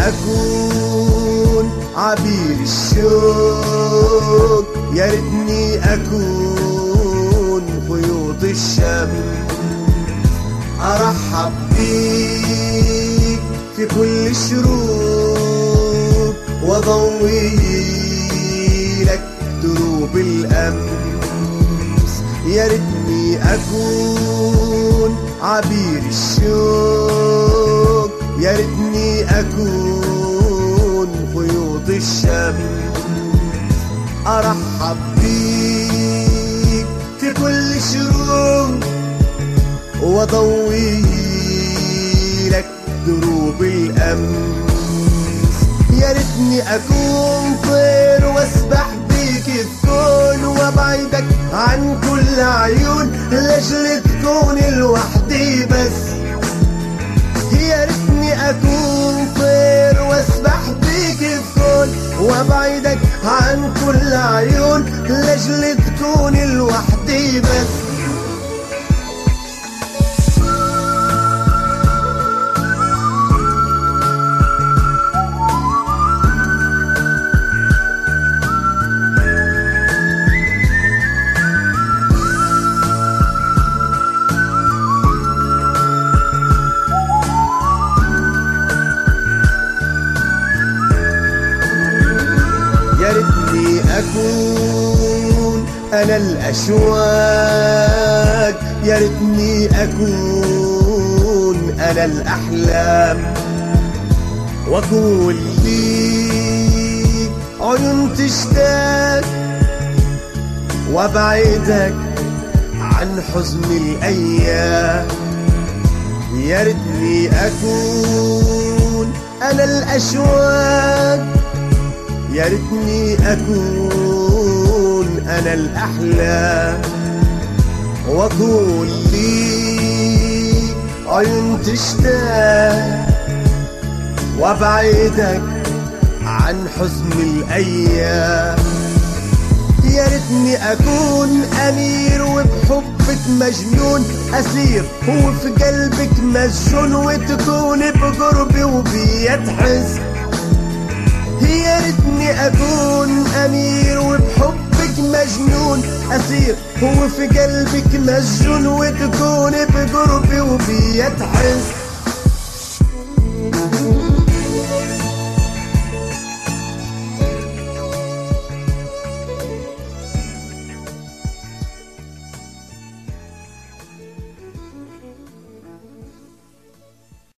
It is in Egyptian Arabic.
أكون عبير الشوق يا ريتني أكون خيوط الشمس أرحب بيك في كل شروق وضوي لك دروب الأمس يا ريتني أكون عبير الشوق يا ريتني أكون خيوط الشمس أرحب بيك في كل شروق وضوي لك دروب الأمس يا ريتني أكون طير واسبح بيك الكون وابعدك عن كل عيون لاجل تكون لوحدي بس يا ريتني أكون طير واسبح بيك الكون وابعدك عن كل عيون لاجل تكون لوحدي بس يا ريتني أكون أنا الأشواق يا ريتني أكون أنا الأحلام وأكون ليك عيون تشتاق وأبعدك عن حزن الأيام يا ريتني أكون أنا الأشواق يا ريتني أكون أنا الأحلام وأكون لي عيون تشتاق وأبعدك عن حزن الأيام يا ريتني أكون أمير وبحبك مجنون أسير وفي قلبك مسجون وتكون بقربي وبيا تحس يا ريتني أكون أمير وبحبك مجنون أسير هو في قلبك مسجون وتكون بقربي وبيا